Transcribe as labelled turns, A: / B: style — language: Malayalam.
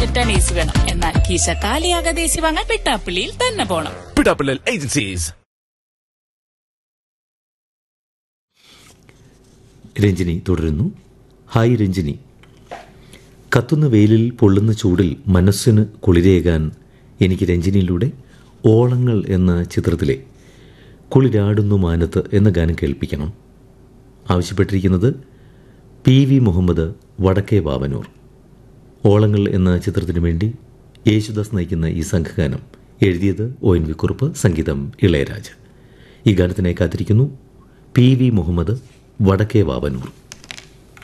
A: ലിറ്റർ ഏസി വേണം എന്നാൽ കീശ കാലിയാകാതെ ഏസി വാങ്ങാൻ വെട്ടാപ്പള്ളിയിൽ തന്നെ പോണം
B: പിടാപ്പിള്ളൽ ഏജൻസീസ്
C: രഞ്ജിനി തുടരുന്നു ഹായ് രഞ്ജിനി കത്തുന്ന വെയിലിൽ പൊള്ളുന്ന ചൂടിൽ മനസ്സിന് കുളിരേകാൻ എനിക്ക് രഞ്ജിനിയിലൂടെ ഓളങ്ങൾ എന്ന ചിത്രത്തിലെ കുളിരാടുന്നു മാനത്ത് എന്ന ഗാനം കേൾപ്പിക്കണം ആവശ്യപ്പെട്ടിരിക്കുന്നത് പി വി മുഹമ്മദ് വടക്കേ വാവനൂർ ഓളങ്ങൾ എന്ന ചിത്രത്തിനു വേണ്ടി യേശുദാസ് നയിക്കുന്ന ഈ സംഘഗാനം എഴുതിയത് ഒ എൻ വി കുറുപ്പ് സംഗീതം ഇളയരാജ് ഈ ഗാനത്തിനായി കാത്തിരിക്കുന്നു പി വി മുഹമ്മദ് വടക്കേ വാവനൂർ